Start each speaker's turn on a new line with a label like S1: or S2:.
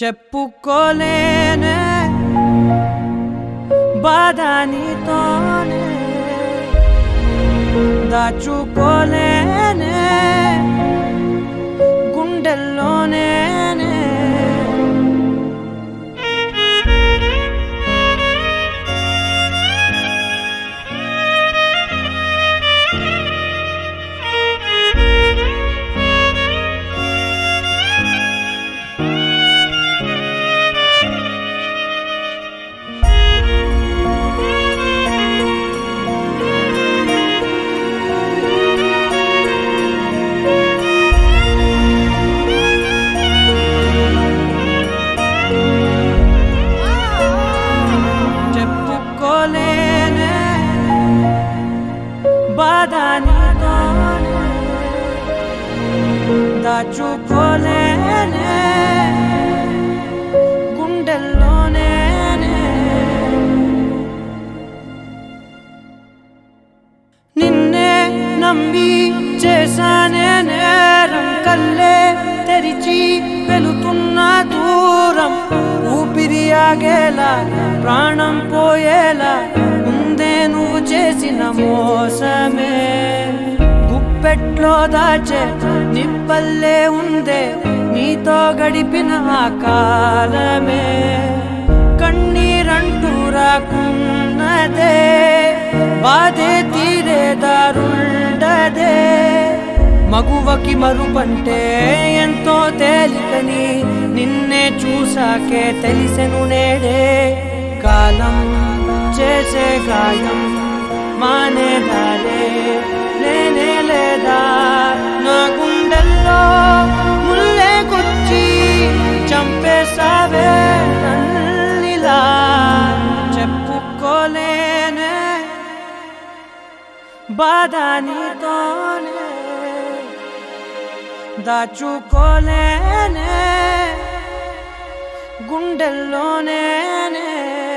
S1: చెప్పుకోలేనే బాధ నీతోనే దాచుకోలేనే గుండెల్లోనే చెప్పుకోలేనే బాధ నీతోనే దాచుకోలేనే గుండెల్లోనే నిన్నే నమ్మి చేశానే నేరం కల్లే తెరిచి వెళుతున్న దూరం ఊపిరి ఆగేలా ప్రాణం పోయేలా ముందే నువ్వు చేసిన మోసమే గుప్పెట్లో దాచే నిప్పల్లే ఉందే నీతో గడిపిన ఆ కాలమే కన్నీరంటూ రాకున్నదే బాధే తీరే దారుండదే మగువకి మరుపంటే ఎంతో తేలికని నిన్నే చూసాకే తెలిసెను నేడే కాలం చేసే గాయం మానేదారే లేనే లేదా నా గుండెల్లో ముల్లే గుచ్చి చంపేసావే నన్నిలా చెప్పుకోలేనే బాధ నీతోనే దాచుకోలేనే గుండెల్లోనే